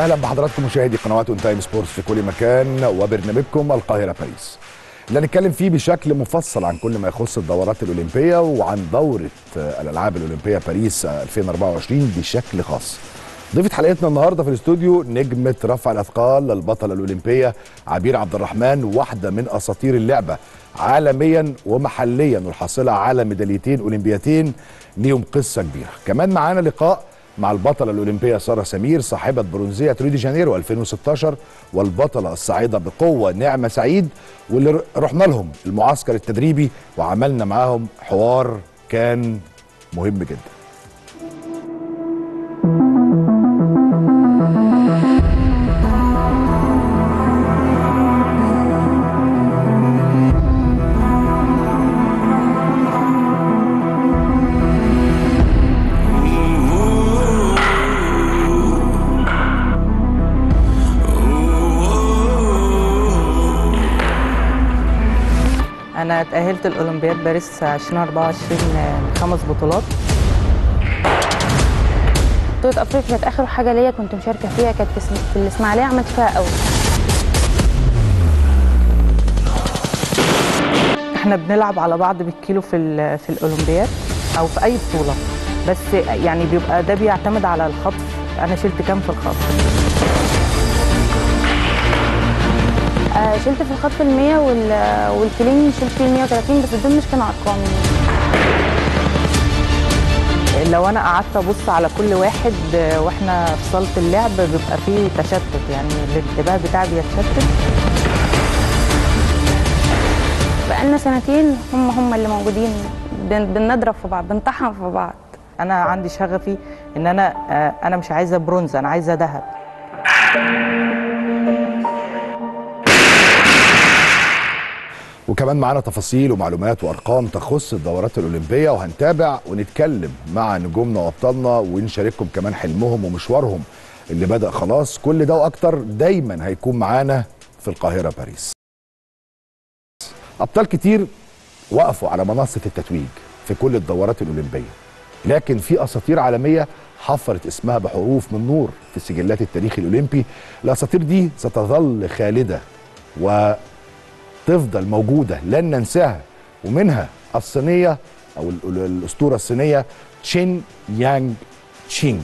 اهلا بحضراتكم مشاهدي قنوات اون تايم سبورتس في كل مكان وبرنامجكم القاهره باريس. اللي هنتكلم فيه بشكل مفصل عن كل ما يخص الدورات الاولمبيه وعن دوره الالعاب الاولمبيه باريس 2024 بشكل خاص. ضيفة حلقتنا النهارده في الاستوديو نجمة رفع الاثقال البطلة الاولمبية عبير عبد الرحمن واحدة من اساطير اللعبة عالميا ومحليا والحاصلة على ميداليتين اولمبيتين ليهم قصة كبيرة. كمان معانا لقاء مع البطلة الأولمبية سارة سمير صاحبة برونزية ريو دي جانيرو 2016 والبطلة الصاعدة بقوة نعمة سعيد واللي رحنا لهم المعسكر التدريبي وعملنا معاهم حوار كان مهم جدا انا اتاهلت الاولمبياد باريس 2024 خمس بطولات بطولة افريقيا كانت اخر حاجة ليا كنت مشاركة فيها كانت في اسم- في الاسماعيلية عملت فيها قوي احنا بنلعب على بعض بالكيلو في ال- في الاولمبياد او في اي بطوله بس يعني بيبقى ده بيعتمد على الخطف انا شلت كام في الخطف آه شلت في الخط ال 100 وال- والكلين شلت فيه ال 130 بس دول مش كانوا ارقام لو انا قعدت ابص على كل واحد آه، واحنا في صاله اللعب بيبقى فيه تشتت يعني الانتباه بتاعي بيتشتت بقالنا سنتين هم هم اللي موجودين بن- بنضرب في بعض بنطحن في بعض انا عندي شغفي ان انا آه، انا مش عايزه برونز انا عايزه ذهب وكمان معانا تفاصيل ومعلومات وارقام تخص الدورات الاولمبيه وهنتابع ونتكلم مع نجومنا وابطالنا ونشارككم كمان حلمهم ومشوارهم اللي بدا خلاص كل ده واكتر دايما هيكون معانا في القاهره باريس ابطال كتير وقفوا على منصه التتويج في كل الدورات الاولمبيه لكن في اساطير عالميه حفرت اسمها بحروف من نور في سجلات التاريخ الاولمبي الاساطير دي ستظل خالده و تفضل موجودة لن ننساها ومنها الصينية أو ال- ال- الأسطورة الصينية تشين يانج تشينج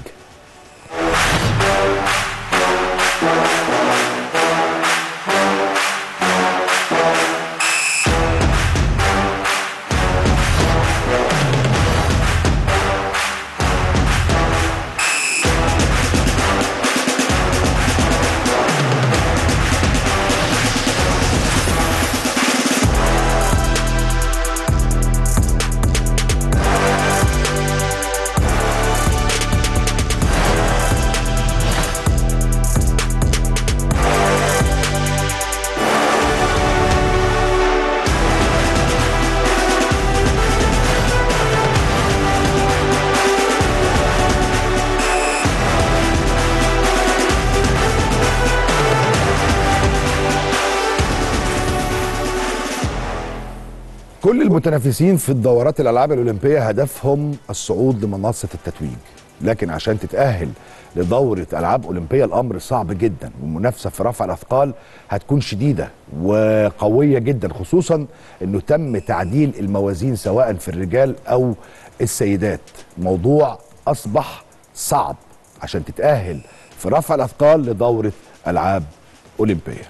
كل المتنافسين في الدورات الألعاب الأولمبية هدفهم الصعود لمنصة التتويج لكن عشان تتأهل لدورة ألعاب أولمبية الأمر صعب جدا والمنافسة في رفع الأثقال هتكون شديدة وقوية جدا خصوصا أنه تم تعديل الموازين سواء في الرجال أو السيدات موضوع أصبح صعب عشان تتأهل في رفع الأثقال لدورة ألعاب أولمبية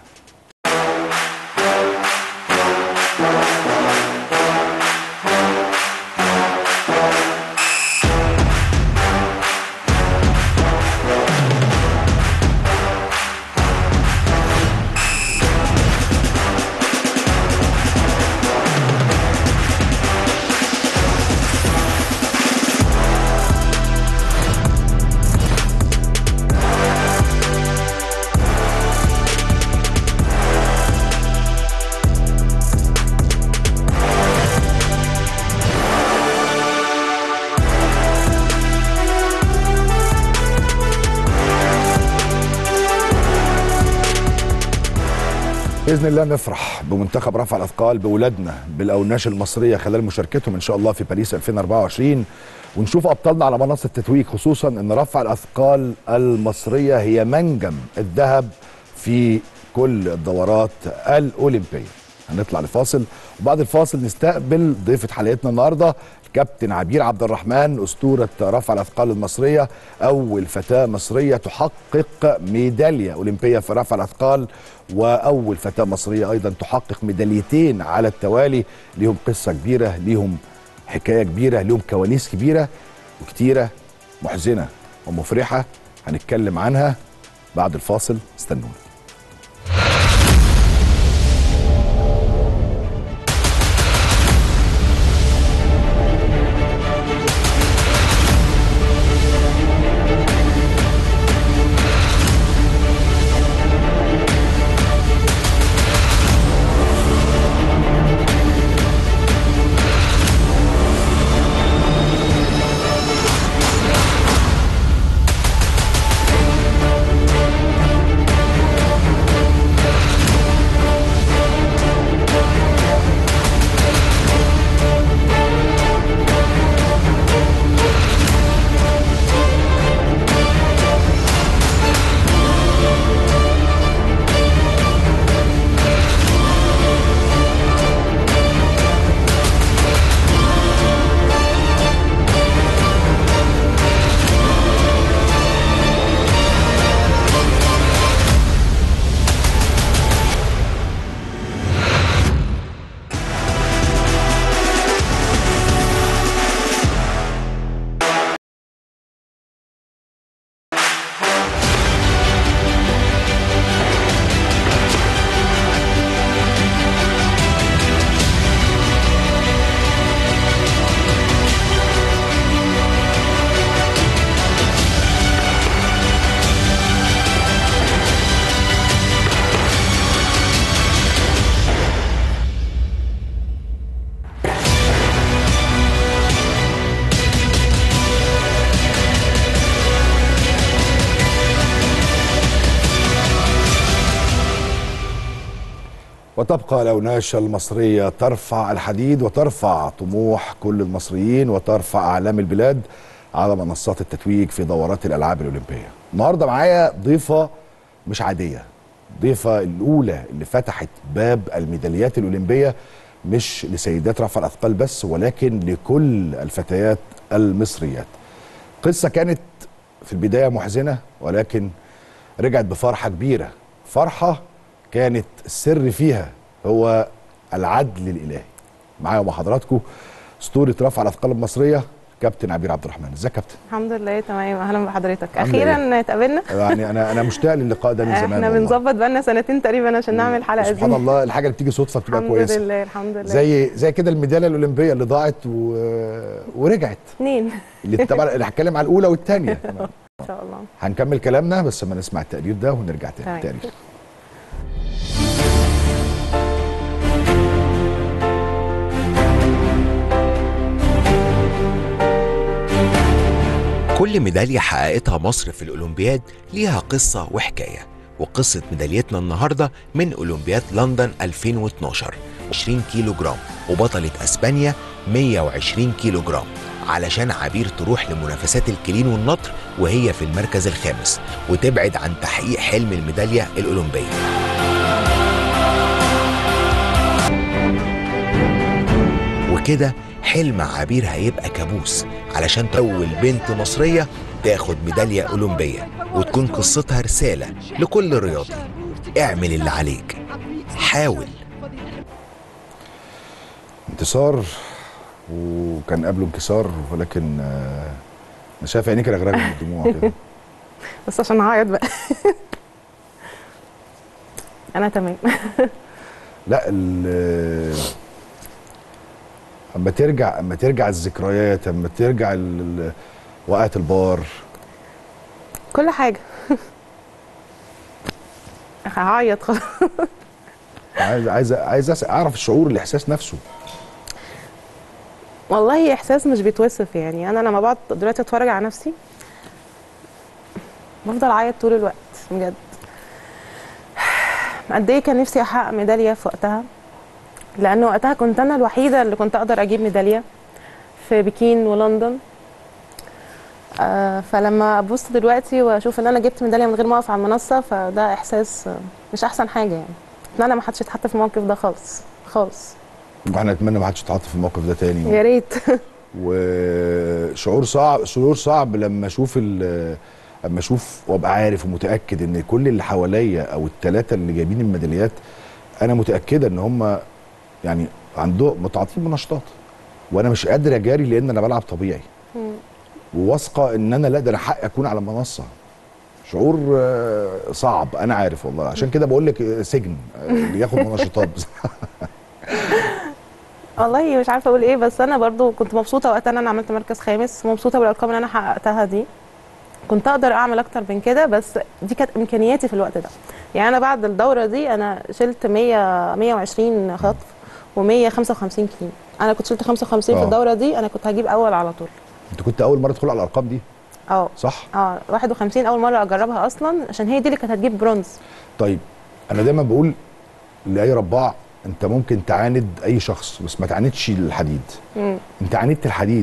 باذن الله نفرح بمنتخب رفع الاثقال باولادنا بالاوناش المصريه خلال مشاركتهم ان شاء الله في باريس 2024 ونشوف ابطالنا على منصه التتويج خصوصا ان رفع الاثقال المصريه هي منجم الذهب في كل الدورات الاولمبيه هنطلع لفاصل وبعد الفاصل نستقبل ضيفه حلقتنا النهارده الكابتن عبير عبد الرحمن اسطوره رفع الاثقال المصريه اول فتاه مصريه تحقق ميداليه اولمبيه في رفع الاثقال واول فتاه مصريه ايضا تحقق ميداليتين على التوالي ليهم قصه كبيره ليهم حكايه كبيره ليهم كواليس كبيره وكتيره محزنه ومفرحه هنتكلم عنها بعد الفاصل استنونا وتبقى الأوناشة المصرية ترفع الحديد وترفع طموح كل المصريين وترفع أعلام البلاد على منصات التتويج في دورات الألعاب الأولمبية النهاردة معايا ضيفة مش عادية ضيفة الأولى اللي فتحت باب الميداليات الأولمبية مش لسيدات رفع الأثقال بس ولكن لكل الفتيات المصريات قصة كانت في البداية محزنة ولكن رجعت بفرحة كبيرة فرحة كانت السر فيها هو العدل الالهي معايا ومع حضراتكم اسطوره رفع الاثقال المصريه كابتن عبير عبد الرحمن ازيك يا كابتن الحمد لله تمام اهلا بحضرتك عاملة اخيرا اتقابلنا يعني انا انا مشتاق للقاء ده من زمان احنا والله. بنظبط بقالنا سنتين تقريبا عشان نعمل الحلقه دي سبحان الله الحاجه اللي بتيجي صدفه بتبقى الحمد كويسه لله الحمد لله زي زي كده الميداليه الاولمبيه اللي ضاعت و... ورجعت اثنين اللي طبعا اللي هتكلم على الاولى والثانيه ان شاء الله هنكمل كلامنا بس لما نسمع التقرير ده ونرجع تاني تمام. التقرير كل ميدالية حققتها مصر في الأولمبياد ليها قصة وحكاية وقصة ميداليتنا النهاردة من أولمبياد لندن 2012 20 كيلو جرام وبطلة أسبانيا 120 كيلو جرام علشان عبير تروح لمنافسات الكلين والنطر وهي في المركز الخامس وتبعد عن تحقيق حلم الميدالية الأولمبية وكده حلم عبير هيبقى كابوس علشان أول بنت مصرية تاخد ميدالية أولمبية وتكون قصتها رسالة لكل رياضي اعمل اللي عليك حاول انتصار وكان قبله انكسار ولكن آه، انا شايف عينيك رغرغه من الدموع كده بس عشان اعيط بقى انا تمام لا ال- اما ترجع اما ترجع الذكريات اما ترجع ال- ال- وقعة البار كل حاجه هعيط خلاص عايز عايز عايز أس- اعرف الشعور الاحساس نفسه والله احساس مش بيتوصف يعني انا لما بقعد دلوقتي اتفرج على نفسي بفضل اعيط طول الوقت بجد قد ايه كان نفسي احقق ميداليه في وقتها لان وقتها كنت انا الوحيده اللي كنت اقدر اجيب ميداليه في بكين ولندن آه، فلما ابص دلوقتي واشوف ان انا جبت ميداليه من غير ما اقف على المنصه فده احساس آه، مش احسن حاجه يعني اتمنى ما حدش يتحط في الموقف ده خالص خالص واحنا نتمنى ما حدش يتحط في الموقف ده تاني يا ريت وشعور صعب شعور صعب لما اشوف ال- اما اشوف وابقى عارف ومتاكد ان كل اللي حواليا او الثلاثه اللي جايبين الميداليات انا متاكده ان هم يعني عندهم متعاطين بنشاطات وانا مش قادر اجاري لان انا بلعب طبيعي وواثقه ان انا لا ده انا حقي اكون على المنصه شعور آه، صعب انا عارف والله عشان كده بقول لك آه، سجن آه، اللي ياخد منشطات والله مش عارفه اقول ايه بس انا برضو كنت مبسوطه وقتها ان انا عملت مركز خامس ومبسوطه بالارقام اللي انا حققتها دي كنت اقدر اعمل اكتر من كده بس دي كانت امكانياتي في الوقت ده يعني انا بعد الدوره دي انا شلت 100 120 خطف و155 كيلو انا كنت شلت 55 في آه. الدوره دي انا كنت هجيب اول على طول انت كنت اول مره تدخل على الارقام دي اه صح اه 51 اول مره اجربها اصلا عشان هي دي اللي كانت هتجيب برونز طيب انا دايما بقول لاي رباع انت ممكن تعاند اي شخص بس ما تعاندش الحديد مم. انت عاندت الحديد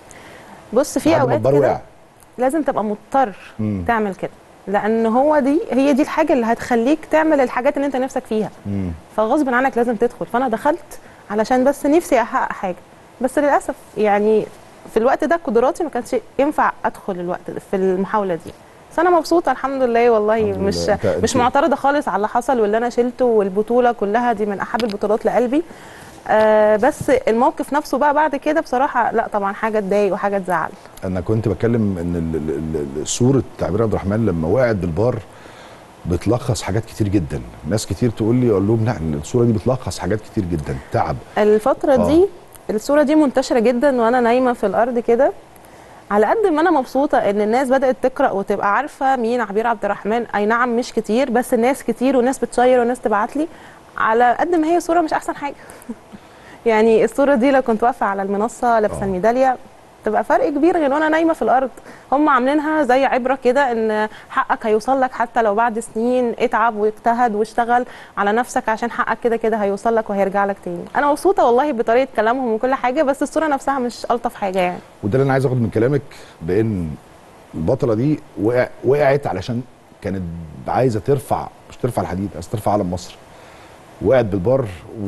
بص في لحد ما اوقات البار كده وقع. لازم تبقى مضطر مم. تعمل كده لان هو دي هي دي الحاجه اللي هتخليك تعمل الحاجات اللي انت نفسك فيها مم. فغصب عنك لازم تدخل فانا دخلت علشان بس نفسي احقق حاجه بس للاسف يعني في الوقت ده قدراتي ما كانش ينفع ادخل الوقت ده في المحاوله دي بس انا مبسوطه الحمد لله والله الحمد مش لله. أنت- مش أنت- معترضه خالص على اللي حصل واللي انا شلته والبطوله كلها دي من احب البطولات لقلبي آه بس الموقف نفسه بقى بعد كده بصراحه لا طبعا حاجه تضايق وحاجه تزعل انا كنت بتكلم ان ال- ال- ال- صوره تعبير عبد الرحمن لما وقعت بالبار بتلخص حاجات كتير جدا ناس كتير تقول لي اقول لهم لا الصوره دي بتلخص حاجات كتير جدا تعب الفترة آه. دي الصورة دي منتشرة جدا وانا نايمة في الارض كده على قد ما انا مبسوطة ان الناس بدأت تقرأ وتبقى عارفة مين عبير عبد الرحمن اي نعم مش كتير بس الناس كتير وناس بتشير وناس تبعت لي على قد ما هي صورة مش احسن حاجة يعني الصورة دي لو كنت واقفة على المنصة لابسة آه. الميدالية تبقى فرق كبير غير وانا نايمه في الارض هم عاملينها زي عبره كده ان حقك هيوصل لك حتى لو بعد سنين اتعب واجتهد واشتغل على نفسك عشان حقك كده كده هيوصل لك وهيرجع لك تاني انا مبسوطه والله بطريقه كلامهم وكل حاجه بس الصوره نفسها مش الطف حاجه يعني وده اللي انا عايز اخد من كلامك بان البطله دي وقع وقعت علشان كانت عايزه ترفع مش ترفع الحديد عايزه ترفع علم مصر وقعت بالبار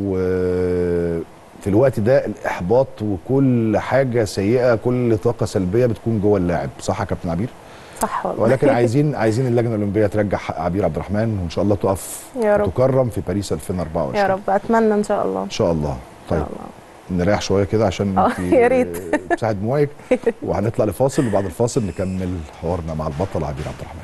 وفي الوقت ده الاحباط وكل حاجه سيئه كل طاقه سلبيه بتكون جوه اللاعب صح يا كابتن عبير صح والله ولكن عايزين عايزين اللجنه الاولمبيه ترجع حق عبير عبد الرحمن وان شاء الله تقف يا رب. وتكرم في باريس 2024 يا رب اتمنى ان شاء الله ان شاء الله ان طيب شاء الله نريح شويه كده عشان آه، انت يا ريت. مساعد مويك وهنطلع لفاصل وبعد الفاصل نكمل حوارنا مع البطل عبير عبد الرحمن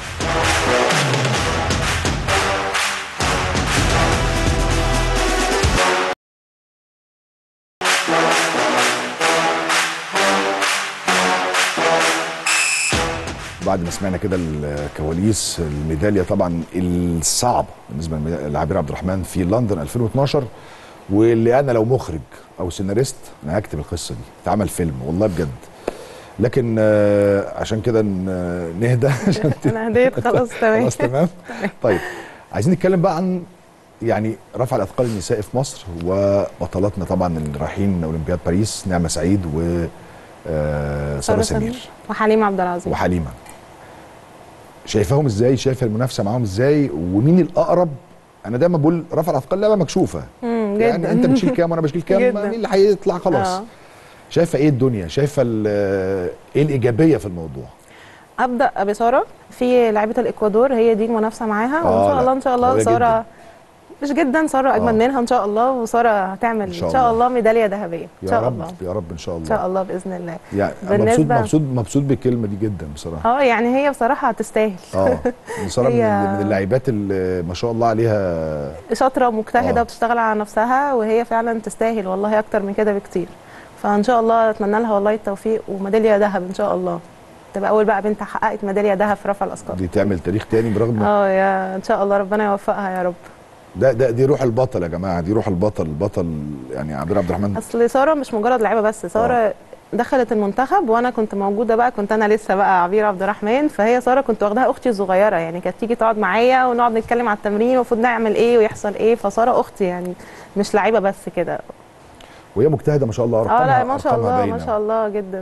بعد ما سمعنا كده الكواليس الميداليه طبعا الصعبه بالنسبه للميدا- لعبير عبد الرحمن في لندن 2012 واللي انا لو مخرج او سيناريست انا هكتب القصه دي اتعمل فيلم والله بجد لكن آه، عشان كده ن- نهدى عشان ت- انا هديت خلاص تمام خلاص تمام طيب عايزين نتكلم بقى عن يعني رفع الاثقال النسائي في مصر وبطلاتنا طبعا اللي رايحين اولمبياد باريس نعمه سعيد و آه، ساره سمير وحليم عبد العزيز وحليمه شايفاهم ازاي شايفه المنافسه معاهم ازاي ومين الاقرب انا دايما بقول رفع الاثقال لعبه مكشوفه مم، يعني جدا انت بتشيل كام وانا بشيل كام جدا. مين اللي هيطلع خلاص آه. شايفه ايه الدنيا شايفه ال- ايه الايجابيه في الموضوع ابدا بساره في لعيبه الاكوادور هي دي المنافسه معاها آه، وان شاء لا، الله ان شاء الله قوية ساره مش جدا ساره اجمل آه. منها ان شاء الله وساره هتعمل إن ان شاء شاء, الله. الله ميداليه ذهبيه ان يا شاء رب الله يا رب ان شاء ان الله شاء الله باذن الله يعني أنا مبسوط بالنسبة- مبسوط مبسوط بالكلمه دي جدا بصراحه اه يعني هي بصراحه هتستاهل اه ساره من, هي- من اللاعبات اللي ما شاء الله عليها شاطره ومجتهده آه. وبتشتغل على نفسها وهي فعلا تستاهل والله اكتر من كده بكتير فان شاء الله اتمنى لها والله التوفيق وميداليه ذهب ان شاء الله تبقى اول بقى بنت حققت ميداليه ذهب في رفع الاثقال دي تعمل تاريخ تاني برغم اه يا ان شاء الله ربنا يوفقها يا رب ده ده دي روح البطل يا جماعه دي روح البطل البطل يعني عبد عبد الرحمن اصل ساره مش مجرد لعيبه بس ساره دخلت المنتخب وانا كنت موجوده بقى كنت انا لسه بقى عبير عبد الرحمن فهي ساره كنت واخداها اختي الصغيره يعني كانت تيجي تقعد معايا ونقعد نتكلم على التمرين المفروض نعمل ايه ويحصل ايه فساره اختي يعني مش لعيبه بس كده وهي مجتهده ما شاء الله اه ارقامها لا ما شاء أرقامها الله باينة. ما شاء الله جدا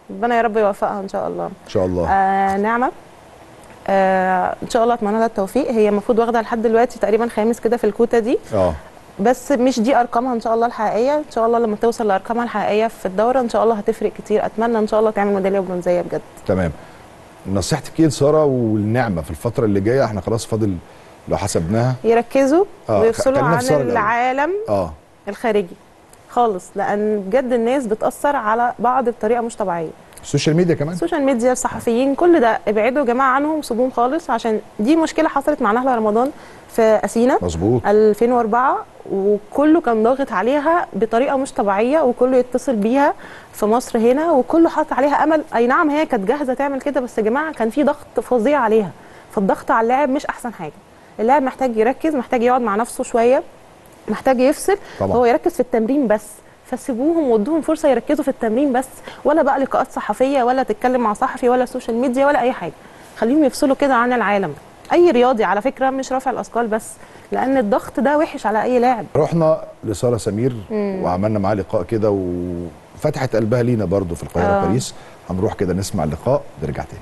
ربنا يا رب يوفقها ان شاء الله ان شاء الله آه نعمه آه ان شاء الله اتمنى لها التوفيق هي المفروض واخده لحد دلوقتي تقريبا خامس كده في الكوتا دي اه بس مش دي ارقامها ان شاء الله الحقيقيه ان شاء الله لما توصل لارقامها الحقيقيه في الدوره ان شاء الله هتفرق كتير اتمنى ان شاء الله تعمل ميداليه برونزيه بجد تمام نصيحتك ايه لساره والنعمه في الفتره اللي جايه احنا خلاص فاضل لو حسبناها يركزوا آه، ويفصلوا خلينا في عن سارة الأول. العالم اه الخارجي خالص لان بجد الناس بتاثر على بعض بطريقه مش طبيعيه السوشيال ميديا كمان السوشيال ميديا الصحفيين كل ده ابعدوا يا جماعه عنهم سيبوهم خالص عشان دي مشكله حصلت مع نهله رمضان في اثينا مظبوط 2004 وكله كان ضاغط عليها بطريقه مش طبيعيه وكله يتصل بيها في مصر هنا وكله حاطط عليها امل اي نعم هي كانت جاهزه تعمل كده بس يا جماعه كان في ضغط فظيع عليها فالضغط على اللاعب مش احسن حاجه اللاعب محتاج يركز محتاج يقعد مع نفسه شويه محتاج يفصل طبعا. هو يركز في التمرين بس فسيبوهم وادوهم فرصه يركزوا في التمرين بس ولا بقى لقاءات صحفيه ولا تتكلم مع صحفي ولا سوشيال ميديا ولا اي حاجه خليهم يفصلوا كده عن العالم اي رياضي على فكره مش رافع الاثقال بس لان الضغط ده وحش على اي لاعب رحنا لساره سمير وعملنا معاه لقاء كده وفتحت قلبها لينا برضو في القاهره آه. باريس هنروح كده نسمع اللقاء نرجع تاني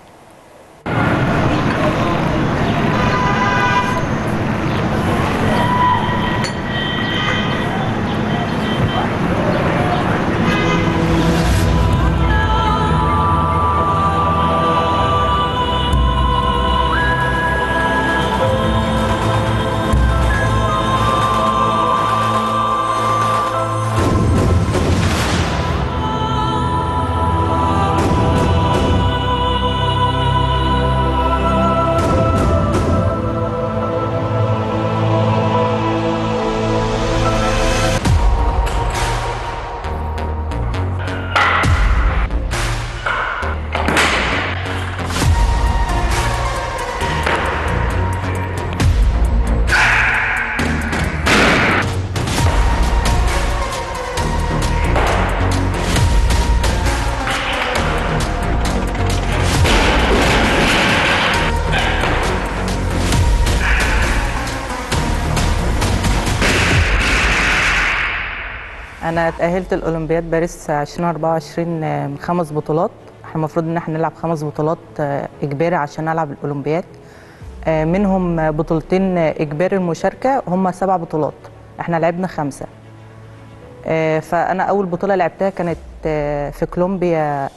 انا اتاهلت الاولمبياد باريس 2024 من خمس بطولات احنا المفروض ان احنا نلعب خمس بطولات آه، اجباري عشان العب الاولمبياد آه، منهم بطولتين اجباري المشاركه هم سبع بطولات احنا لعبنا خمسه آه، فانا اول بطوله لعبتها كانت آه، في كولومبيا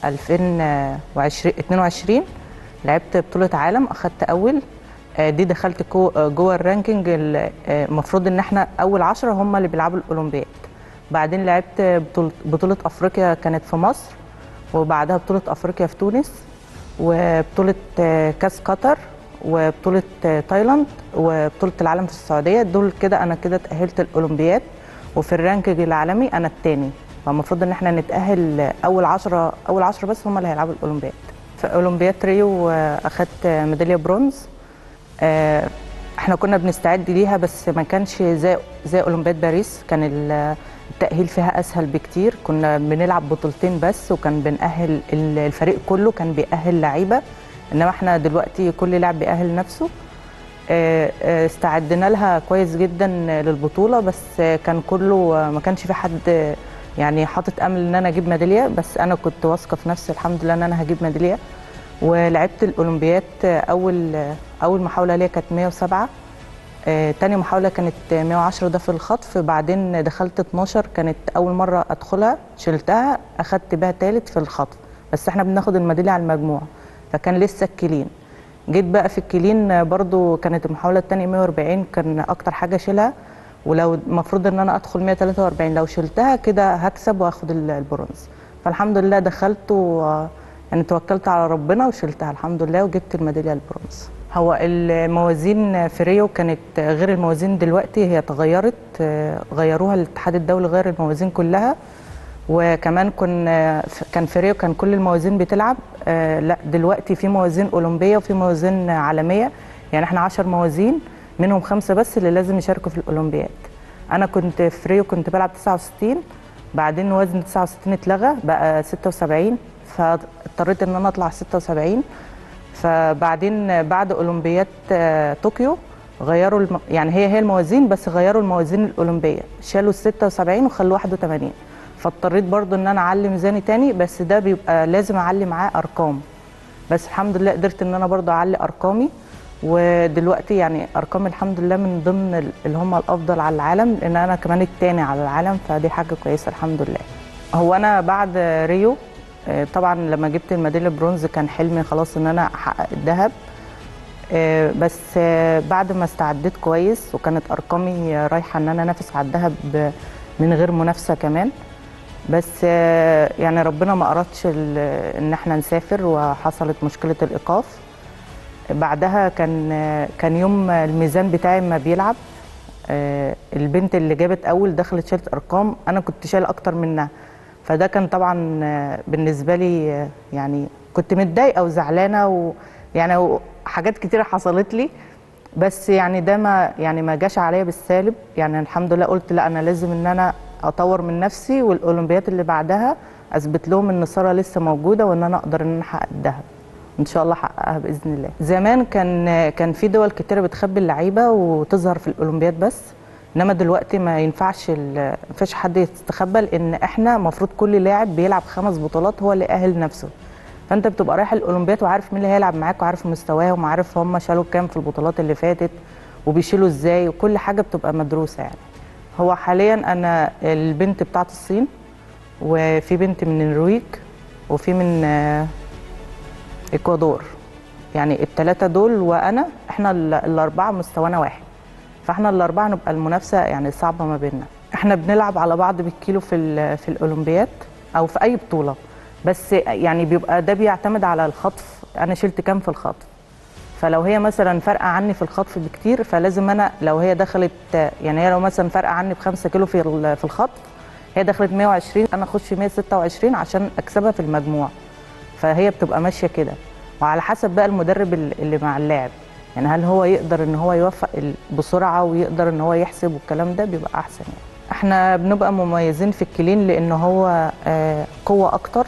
2022 لعبت بطوله عالم اخدت اول آه، دي دخلت جو- آه، جوه الرانكينج ال- آه، المفروض ان احنا اول عشرة هم اللي بيلعبوا الاولمبياد بعدين لعبت بطولة, بطولة افريقيا كانت في مصر وبعدها بطولة افريقيا في تونس وبطولة آه، كاس قطر وبطولة آه، تايلاند وبطولة العالم في السعودية دول كده انا كده اتأهلت الاولمبياد وفي الرانكينج العالمي انا التاني فالمفروض ان احنا نتأهل اول عشرة اول عشرة بس هم اللي هيلعبوا الاولمبياد في اولمبياد ريو آه، اخدت آه، ميدالية برونز آه، احنا كنا بنستعد ليها بس ما كانش زي زي اولمبياد باريس كان ال- التأهيل فيها اسهل بكتير كنا بنلعب بطولتين بس وكان بنأهل ال- الفريق كله كان بيأهل لعيبة انما احنا دلوقتي كل لاعب بيأهل نفسه آه، آه، استعدنا لها كويس جدا للبطولة بس آه، كان كله آه، ما كانش في حد آه، يعني حاطط امل ان انا اجيب ميدالية بس انا كنت واثقة في نفسي الحمد لله ان انا هجيب ميدالية ولعبت الاولمبياد اول اول محاوله ليا كانت 107 آه، تاني محاولة كانت 110 ده في الخطف بعدين دخلت 12 كانت أول مرة أدخلها شلتها أخدت بيها تالت في الخطف بس احنا بناخد الميدالية على المجموع فكان لسه الكلين جيت بقى في الكلين آه، برضو كانت المحاولة التانية 140 كان أكتر حاجة أشيلها ولو المفروض إن أنا أدخل 143 لو شلتها كده هكسب وآخد ال- البرونز فالحمد لله دخلت و يعني توكلت على ربنا وشلتها الحمد لله وجبت الميداليه البرونز هو الموازين في ريو كانت غير الموازين دلوقتي هي اتغيرت آه، غيروها الاتحاد الدولي غير الموازين كلها وكمان كنا كان في ريو كان كل الموازين بتلعب آه، لا دلوقتي في موازين اولمبيه وفي موازين عالميه يعني احنا 10 موازين منهم خمسه بس اللي لازم يشاركوا في الاولمبياد انا كنت في ريو كنت بلعب 69 بعدين وزن 69 اتلغى بقى 76 فاضطريت ان انا اطلع 76 فبعدين بعد اولمبياد آه، طوكيو غيروا الم... يعني هي هي الموازين بس غيروا الموازين الاولمبيه شالوا ال 76 وخلوا 81 فاضطريت برضو ان انا اعلي ميزاني تاني بس ده بيبقى لازم اعلي معاه ارقام بس الحمد لله قدرت ان انا برضو اعلي ارقامي ودلوقتي يعني ارقامي الحمد لله من ضمن ال- اللي هم الافضل على العالم لان انا كمان التاني على العالم فدي حاجه كويسه الحمد لله هو انا بعد ريو آه، طبعا لما جبت الميداليه برونز كان حلمي خلاص ان انا احقق الذهب آه، بس آه، بعد ما استعديت كويس وكانت ارقامي آه، رايحه ان انا انافس على الذهب ب- من غير منافسه كمان بس آه، يعني ربنا ما اردش ال- ان احنا نسافر وحصلت مشكله الايقاف بعدها كان آه، كان يوم الميزان بتاعي ما بيلعب آه، البنت اللي جابت اول دخلت شالت ارقام انا كنت شايله اكتر منها فده كان طبعا آه، بالنسبه لي آه، يعني كنت متضايقه وزعلانه ويعني حاجات كتيره حصلت لي بس يعني ده ما يعني ما جاش عليا بالسالب يعني الحمد لله قلت لا انا لازم ان انا اطور من نفسي والاولمبيات اللي بعدها اثبت لهم ان ساره لسه موجوده وان انا اقدر ان انا احقق الذهب ان شاء الله احققها باذن الله زمان كان كان في دول كتيره بتخبي اللعيبه وتظهر في الاولمبياد بس انما دلوقتي ما ينفعش ال- ما ينفعش حد يستخبى لان احنا المفروض كل لاعب بيلعب خمس بطولات هو اللي يأهل نفسه فانت بتبقى رايح الاولمبياد وعارف مين اللي هيلعب معاك وعارف مستواهم وعارف هم شالوا كام في البطولات اللي فاتت وبيشيلوا ازاي وكل حاجه بتبقى مدروسه يعني هو حاليا انا البنت بتاعت الصين وفي بنت من النرويج وفي من آه، اكوادور يعني الثلاثه دول وانا احنا ال- الاربعه مستوانا واحد فاحنا الاربعه نبقى المنافسه يعني صعبه ما بيننا احنا بنلعب على بعض بالكيلو في ال- في الاولمبياد او في اي بطوله بس يعني بيبقى ده بيعتمد على الخطف انا شلت كام في الخطف فلو هي مثلا فارقه عني في الخطف بكتير فلازم انا لو هي دخلت يعني هي لو مثلا فارقه عني بخمسة كيلو في ال- في الخطف هي دخلت 120 انا اخش 126 عشان اكسبها في المجموع فهي بتبقى ماشيه كده وعلى حسب بقى المدرب ال- اللي مع اللاعب يعني هل هو يقدر ان هو يوفق ال- بسرعه ويقدر ان هو يحسب والكلام ده بيبقى احسن يعني احنا بنبقى مميزين في الكلين لان هو آه، قوه اكتر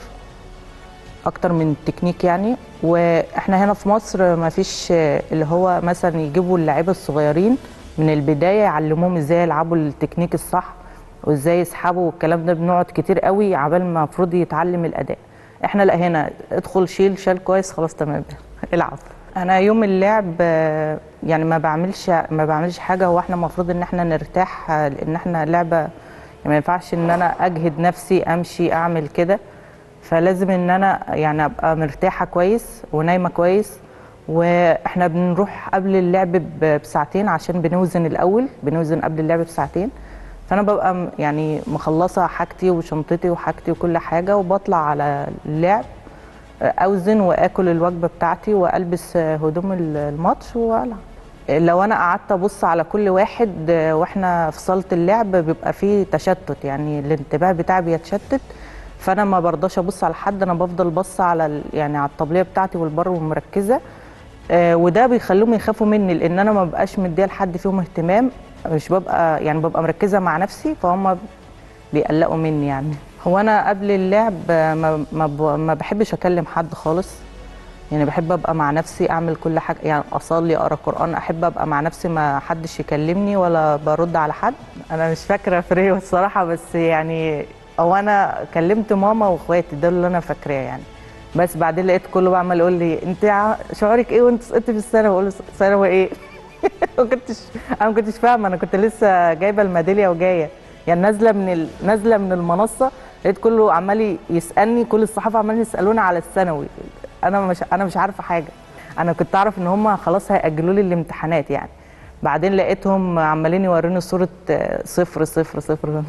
اكتر من تكنيك يعني واحنا هنا في مصر ما فيش آه، اللي هو مثلا يجيبوا اللعيبه الصغيرين من البدايه يعلموهم ازاي يلعبوا التكنيك الصح وازاي يسحبوا والكلام ده بنقعد كتير قوي عبال ما المفروض يتعلم الاداء احنا لا هنا ادخل شيل شال كويس خلاص تمام العب انا يوم اللعب آه، يعني ما بعملش ما بعملش حاجه هو احنا المفروض ان احنا نرتاح آه، لان احنا لعبه يعني ما ينفعش ان انا اجهد نفسي امشي اعمل كده فلازم ان انا يعني ابقى مرتاحه كويس ونايمه كويس واحنا بنروح قبل اللعب ب- بساعتين عشان بنوزن الاول بنوزن قبل اللعب بساعتين فانا ببقى م- يعني مخلصه حاجتي وشنطتي وحاجتي وكل حاجه وبطلع على اللعب اوزن واكل الوجبه بتاعتي والبس هدوم ال- الماتش والعب لو انا قعدت ابص على كل واحد واحنا في صاله اللعب بيبقى فيه تشتت يعني الانتباه بتاعي بيتشتت فانا ما برضاش ابص على حد انا بفضل بص على ال- يعني على الطبليه بتاعتي والبر ومركزه آه، وده بيخليهم يخافوا مني لان انا ما ببقاش مديه لحد فيهم اهتمام مش ببقى يعني ببقى مركزه مع نفسي فهم بيقلقوا مني يعني هو انا قبل اللعب آه، ما ما, ب- ما بحبش اكلم حد خالص يعني بحب ابقى مع نفسي اعمل كل حاجه يعني اصلي اقرا قران احب ابقى مع نفسي ما حدش يكلمني ولا برد على حد انا مش فاكره في ريو الصراحه بس يعني او انا كلمت ماما واخواتي ده اللي انا فاكراه يعني بس بعدين لقيت كله بقى عمال يقول لي انت ع- شعورك ايه وانت سقطتي في الثانوي بقول له ثانوي ايه ما كنتش انا ما كنتش فاهمه انا كنت لسه جايبه الميداليه وجايه يعني نازله من ال... نازله من المنصه لقيت كله عمال يسالني كل الصحافه عمالين يسالوني على الثانوي انا مش انا مش عارفه حاجه انا كنت اعرف ان هم خلاص هياجلوا لي الامتحانات يعني بعدين لقيتهم عمالين يوروني صوره آه، صفر صفر صفر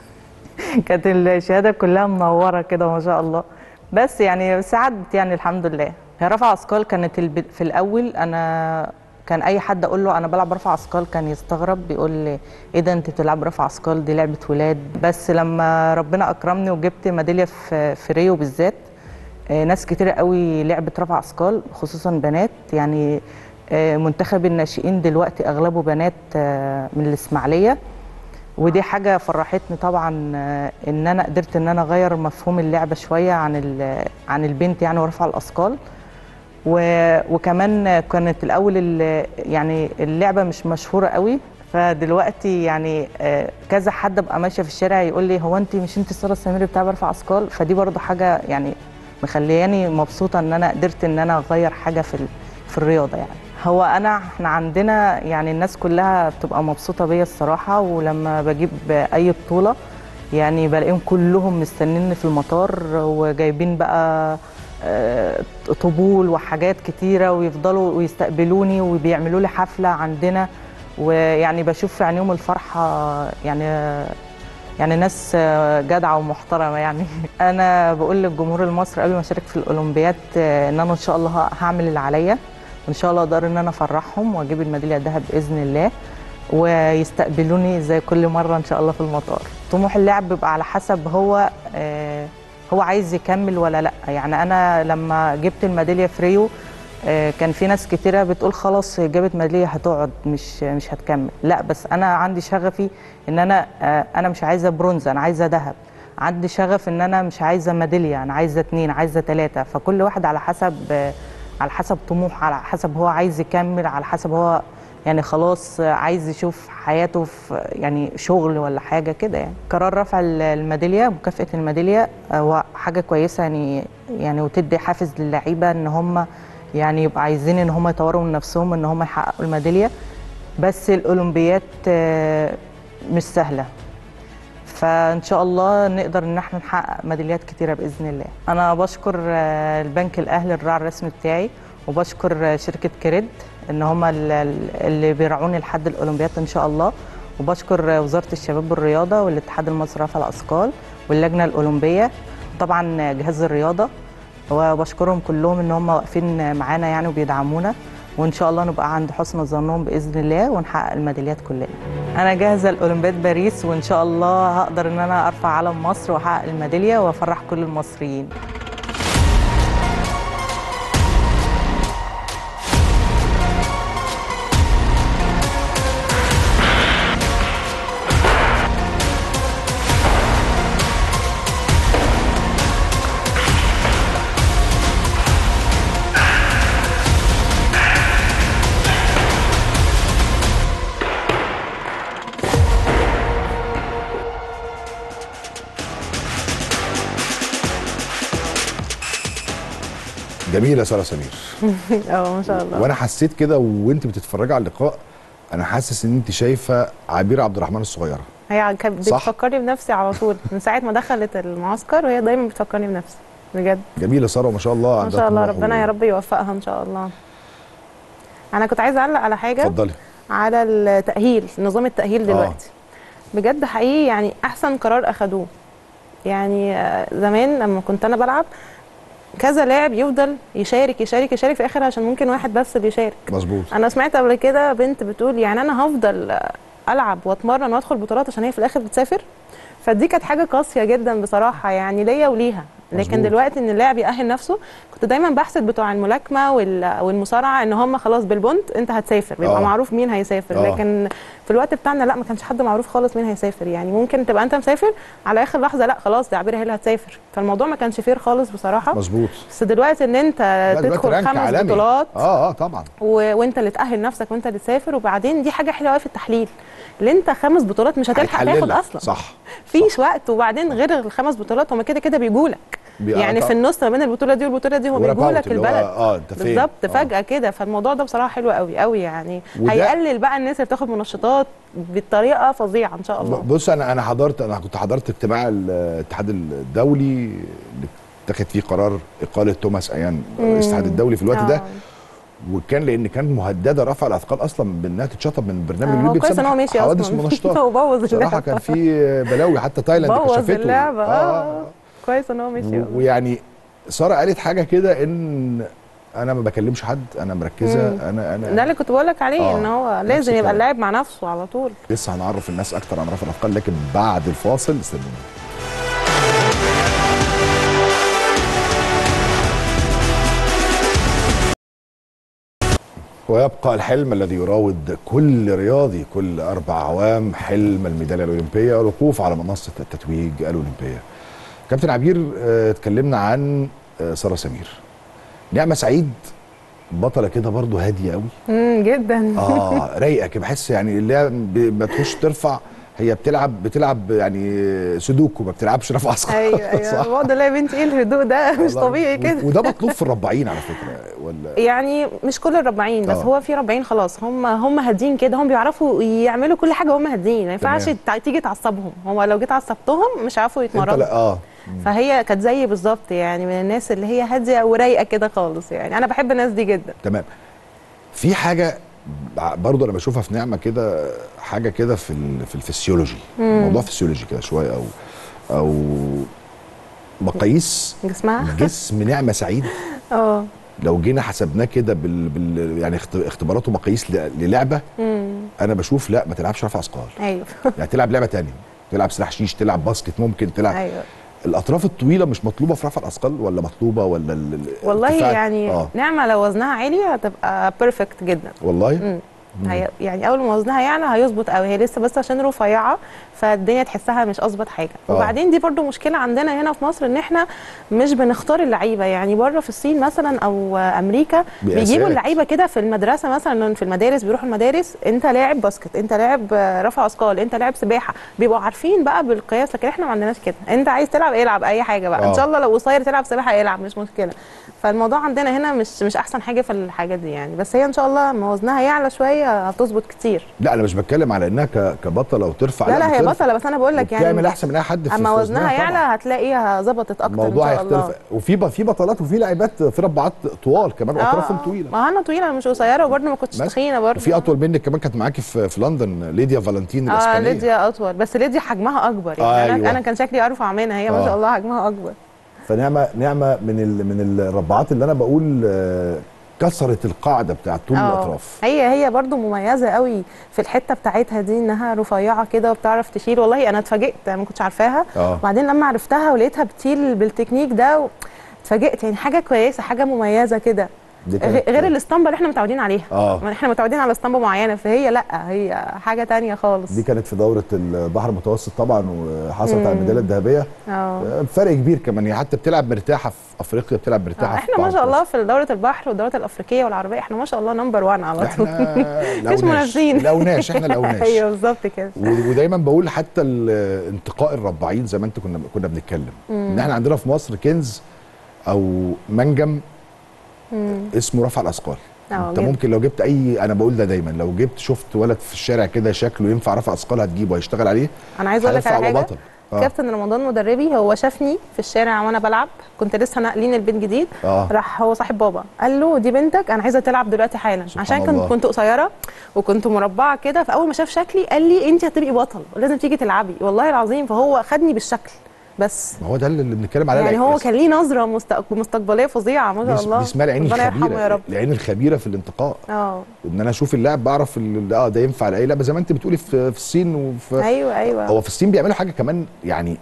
كانت الشهاده كلها منوره كده ما شاء الله بس يعني بس عدت يعني الحمد لله هي رفع اثقال كانت الب- في الاول انا كان اي حد اقول له انا بلعب رفع اثقال كان يستغرب بيقول لي ايه ده انت بتلعب رفع اثقال دي لعبه ولاد بس لما ربنا اكرمني وجبت ميداليه في في ريو بالذات آه، ناس كتير قوي لعبت رفع اثقال خصوصا بنات يعني آه، منتخب الناشئين دلوقتي اغلبه بنات آه، من الاسماعيليه ودي حاجه فرحتني طبعا آه، ان انا قدرت ان انا اغير مفهوم اللعبه شويه عن ال- عن البنت يعني ورفع الاثقال و- وكمان كانت الاول ال- يعني اللعبه مش مشهوره قوي فدلوقتي يعني آه، كذا حد ابقى ماشيه في الشارع يقول لي هو انت مش انت ساره السميري بتاع برفع اثقال فدي برضو حاجه يعني مخلياني مبسوطه ان انا قدرت ان انا اغير حاجه في ال- في الرياضه يعني هو انا احنا عندنا يعني الناس كلها بتبقى مبسوطه بيا الصراحه ولما بجيب اي بطوله يعني بلاقيهم كلهم مستنيني في المطار وجايبين بقى آه، طبول وحاجات كتيره ويفضلوا ويستقبلوني وبيعملوا لي حفله عندنا ويعني بشوف في عينيهم الفرحه يعني يعني ناس آه، جدعه ومحترمه يعني انا بقول للجمهور المصري قبل ما اشارك في الاولمبياد آه، ان انا ان شاء الله ه- هعمل اللي عليا وان شاء الله اقدر ان انا افرحهم واجيب الميداليه الذهب باذن الله ويستقبلوني زي كل مره ان شاء الله في المطار طموح اللاعب بيبقى على حسب هو آه، هو عايز يكمل ولا لا يعني انا لما جبت الميداليه في ريو آه، كان في ناس كتيره بتقول خلاص جابت ميداليه هتقعد مش مش هتكمل لا بس انا عندي شغفي ان انا آه، انا مش عايزه برونز انا عايزه ذهب عندي شغف ان انا مش عايزه ميداليه انا عايزه اتنين عايزه تلاته فكل واحد على حسب آه، على حسب طموح على حسب هو عايز يكمل على حسب هو يعني خلاص آه، عايز يشوف حياته في يعني شغل ولا حاجه كده يعني قرار رفع ال- الميداليه مكافاه الميداليه آه، هو حاجه كويسه يعني يعني وتدي حافز للعيبه ان هم يعني يبقى عايزين ان هم يطوروا من نفسهم ان هم يحققوا الميداليه بس الاولمبيات آه، مش سهله فان شاء الله نقدر ان احنا نحقق ميداليات كتيره باذن الله انا بشكر آه، البنك الاهلي الراعي الرسمي بتاعي وبشكر آه، شركه كريد ان هم ال- ال- اللي بيرعوني لحد الاولمبياد ان شاء الله وبشكر آه، وزاره الشباب والرياضه والاتحاد المصري لرفع الاثقال واللجنه الاولمبيه وطبعا آه، جهاز الرياضه وبشكرهم كلهم ان هم واقفين معانا يعني وبيدعمونا وان شاء الله نبقى عند حسن ظنهم باذن الله ونحقق الميداليات كلنا انا جاهزه لاولمبياد باريس وان شاء الله هقدر ان انا ارفع علم مصر واحقق الميداليه وافرح كل المصريين جميله ساره سمير اه ما شاء الله وانا حسيت كده وانت بتتفرجي على اللقاء انا حاسس ان انت شايفه عبير عبد الرحمن الصغيره هي كانت صح. بتفكرني بنفسي على طول من ساعه ما دخلت المعسكر وهي دايما بتفكرني بنفسي بجد جميله ساره وما شاء الله ما عندها شاء الله طموح ربنا و- يا رب يوفقها ان شاء الله انا كنت عايزه اعلق على حاجه اتفضلي على التاهيل نظام التاهيل دلوقتي بجد حقيقي يعني احسن قرار اخدوه يعني آه، زمان لما كنت انا بلعب كذا لاعب يفضل يشارك يشارك يشارك في الاخر عشان ممكن واحد بس اللي يشارك مظبوط انا سمعت قبل كده بنت بتقول يعني انا هفضل العب واتمرن وادخل بطولات عشان هي في الاخر بتسافر فدي كانت حاجه قاسيه جدا بصراحه يعني ليا وليها لكن مظبوط. دلوقتي ان اللاعب يأهل نفسه كنت دايما بحسد بتوع الملاكمه وال- والمصارعه ان هم خلاص بالبونت انت هتسافر بيبقى آه. معروف مين هيسافر آه. لكن في الوقت بتاعنا لا ما كانش حد معروف خالص مين هيسافر يعني ممكن تبقى انت مسافر على اخر لحظه لا خلاص دي عبير هي اللي هتسافر فالموضوع ما كانش فير خالص بصراحه مظبوط بس دلوقتي ان انت لا، دلوقتي تدخل رانك خمس عالمي. بطولات اه اه طبعا و... وانت اللي تاهل نفسك وانت اللي تسافر وبعدين دي حاجه حلوه قوي في التحليل اللي انت خمس بطولات مش هتلحق هيتحلل تاخد لك. اصلا صح فيش وقت وبعدين غير الخمس بطولات هم كده كده بيجوا لك بي- يعني آه، في النص ما بين البطوله دي والبطوله دي هم وراب بيجوا أوت لك اللي هو- البلد اه انت فين بالظبط آه. فجاه كده فالموضوع ده بصراحه حلو قوي قوي يعني وده- هيقلل بقى الناس اللي بتاخد منشطات بطريقه فظيعه ان شاء الله ب- بص انا انا حضرت انا كنت حضرت اجتماع الاتحاد الدولي اللي اتخذ فيه قرار اقاله توماس ايان رئيس الاتحاد الدولي في الوقت ده آه. وكان لان كان مهدده رفع الاثقال اصلا بانها تتشطب من البرنامج آه، اللي هو كويس بيسمى ان هو ماشي حوادث اصلا منشطات هو بوظ بصراحه اللعبه كان في بلاوي حتى تايلاند بوظ كشفته اللعبه اه كويس ان هو ماشي و- ويعني ساره قالت حاجه كده ان انا ما بكلمش حد انا مركزه مم. انا ده انا اللي كنت بقول لك عليه آه، ان هو نفس لازم يبقى الكلام. اللاعب مع نفسه على طول لسه هنعرف الناس اكتر عن رفع الاثقال لكن بعد الفاصل استنوني ويبقى الحلم الذي يراود كل رياضي كل اربع اعوام حلم الميداليه الاولمبيه والوقوف على منصه التتويج الاولمبيه. كابتن عبير آه، اتكلمنا عن آه، ساره سمير. نعمه سعيد بطله كده برضو هاديه قوي امم جدا اه رايقه كده بحس يعني اللي هي ب- ما تخش ترفع هي بتلعب بتلعب يعني سودوكو ما بتلعبش رفع اثقال ايوه ايوه بقعد الاقي بنتي ايه الهدوء ده مش والله. طبيعي و- كده وده مطلوب في الرباعين على فكره ولا يعني مش كل الرباعين بس آه. هو في رباعين خلاص هم هم هادين كده هم بيعرفوا يعملوا كل حاجه هم هادين ما ينفعش تمام. تع- تيجي تعصبهم هو لو جيت عصبتهم مش عارفوا انت يتمرنوا لا اه فهي كانت زيي بالظبط يعني من الناس اللي هي هاديه ورايقه كده خالص يعني انا بحب الناس دي جدا تمام في حاجه ب- برضو انا بشوفها في نعمه كده حاجه كده في ال- في الفسيولوجي موضوع فسيولوجي كده شويه او او مقاييس جسمها جسم نعمه سعيد اه لو جينا حسبناه كده بال, بال يعني اخت- اختبارات ومقاييس ل- للعبه امم انا بشوف لا ما تلعبش رفع اثقال ايوه يعني تلعب لعبه تانية تلعب سلاح شيش تلعب باسكت ممكن تلعب ايوه الاطراف الطويله مش مطلوبه في رفع الاثقال ولا مطلوبه ولا ال- ال- والله الارتفاع- يعني اه نعمه لو وزنها عالي هتبقى بيرفكت جدا والله مم. هي يعني اول ما وزنها يعلى هيظبط قوي هي لسه بس عشان رفيعه فالدنيا تحسها مش اظبط حاجه آه. وبعدين دي برضو مشكله عندنا هنا في مصر ان احنا مش بنختار اللعيبه يعني بره في الصين مثلا او امريكا بأساس. بيجيبوا اللعيبه كده في المدرسه مثلا في المدارس بيروحوا المدارس انت لاعب باسكت انت لاعب آه، رفع اثقال انت لاعب سباحه بيبقوا عارفين بقى بالقياس لكن احنا ما عندناش كده انت عايز تلعب العب اي حاجه بقى آه. ان شاء الله لو قصير تلعب سباحه العب مش مشكله فالموضوع عندنا هنا مش مش احسن حاجه في الحاجات دي يعني بس هي ان شاء الله لما وزنها يعلى شويه هتظبط كتير لا انا مش بتكلم على انها ك- كبطله وترفع لا لا هي بترفع. بطله بس انا بقول لك بتعمل يعني احسن من اي حد في اما في وزنها طبعاً. يعلى هتلاقيها ظبطت اكتر الموضوع ان شاء الله هيختلف وفي ب- في بطلات وفي لاعبات في ربعات طوال كمان واطرافهم آه، طويله ما انا طويله انا مش قصيره وبرده ما كنتش بس. تخينه برده وفي اطول منك كمان كانت معاكي في, في لندن ليديا فالنتين اه الاسبانيه ليديا اطول بس ليديا حجمها اكبر يعني أيوة. انا انا كان شكلي ارفع منها هي ما آه. شاء الله حجمها اكبر فنعمه نعمه من ال من الربعات اللي انا بقول آه، كسرت القاعده بتاعت طول آه. الاطراف هي هي برضو مميزه قوي في الحته بتاعتها دي انها رفيعه كده وبتعرف تشيل والله انا اتفاجئت انا ما كنتش عارفاها اه وبعدين لما عرفتها ولقيتها بتشيل بالتكنيك ده و- اتفاجئت يعني حاجه كويسه حاجه مميزه كده دي غ- كانت- غير الاسطمبه اللي احنا متعودين عليها اه ما احنا متعودين على اسطمبه معينه فهي لا هي حاجه تانية خالص دي كانت في دوره البحر المتوسط طبعا وحصلت على مم. الميداليه الذهبيه اه آه، فرق كبير كمان هي حتى بتلعب مرتاحه في افريقيا بتلعب مرتاحه آه، في احنا ما بعض شاء الله الفرص. في دوره البحر والدورات الافريقيه والعربيه احنا ما شاء الله نمبر 1 على طول احنا لوناش منافسين. لوناش احنا لوناش ايوه بالظبط كده و- ودايما بقول حتى ال- انتقاء الرباعين زي ما انت كنا كنا بنتكلم ان احنا عندنا في مصر كنز او منجم مم. اسمه رفع الاثقال اه انت جدا. ممكن لو جبت اي انا بقول ده دايما لو جبت شفت ولد في الشارع كده شكله ينفع رفع اثقال هتجيبه هيشتغل عليه انا عايزه اقول لك هيرفع على حاجه وبطل اه كابتن رمضان مدربي هو شافني في الشارع وانا بلعب كنت لسه ناقلين البيت جديد اه راح هو صاحب بابا قال له دي بنتك انا عايزه تلعب دلوقتي حالا سبحان عشان الله. كنت كنت قصيره وكنت مربعه كده فاول ما شاف شكلي قال لي انت هتبقي بطل ولازم تيجي تلعبي والله العظيم فهو خدني بالشكل بس ما هو ده اللي بنتكلم عليه يعني لا، هو بس كان ليه نظره مستق- مستقبليه فظيعه ما شاء دي- الله دي اسمها العين ربنا يرحمه يا الخبيره رب العين الخبيره في الانتقاء اه ان انا اشوف اللاعب بعرف ال- اه ده ينفع لاي لعبه زي ما انت بتقولي في في الصين وفي ايوه ايوه هو في الصين بيعملوا حاجه كمان يعني